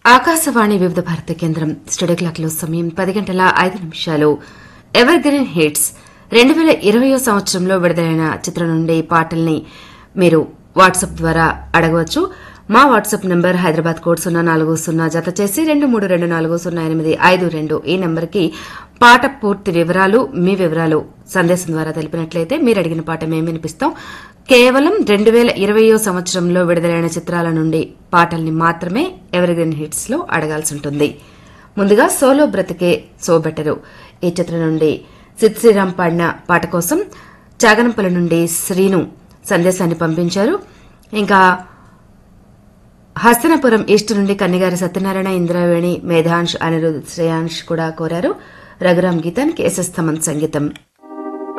ఆకాశవాణి వివిధ భారత కేంద్రం స్టూడియో క్లాక్ లో సమయం పది గంటల ఐదు నిమిషాలు ఎవర్ గ్రీన్ హిట్స్ రెండు వేల ఇరవయో సంవత్సరంలో విడుదలైన చిత్రం నుండి పాటల్ని మీరు వాట్సాప్ ద్వారా అడగవచ్చు మా వాట్సాప్ నంబర్ హైదరాబాద్ కోడ్ సున్నా నాలుగు సున్నా జత చేసి రెండు మూడు రెండు నాలుగు సున్నా ఎనిమిది ఐదు రెండు ఈ నంబర్కి పాట పూర్తి వివరాలు మీ వివరాలు సందేశం ద్వారా తెలిపినట్లయితే మీరు అడిగిన పాట మేము వినిపిస్తాం కేవలం రెండు వేల ఇరవయో సంవత్సరంలో విడుదలైన చిత్రాల నుండి పాటల్ని మాత్రమే ఎవరిగ్రీన్ హిట్స్ లో అడగాల్సి ఉంటుంది ముందుగా సోలో బ్రతికే సో బెటరు ఈ చిత్రం నుండి సిద్ శ్రీరామ్ పాడిన పాట కోసం చాగనంపల్లి నుండి శ్రీను సందేశాన్ని పంపించారు ఇంకా హస్తనపురం ఈస్ట్ నుండి కన్నిగారి సత్యనారాయణ ఇంద్రావేణి మేధాంష్ అనిరుద్ శ్రేయాంష్ కూడా కోరారు రఘురాం గీతానికి ఎస్ఎస్ థమన్ సంగీతం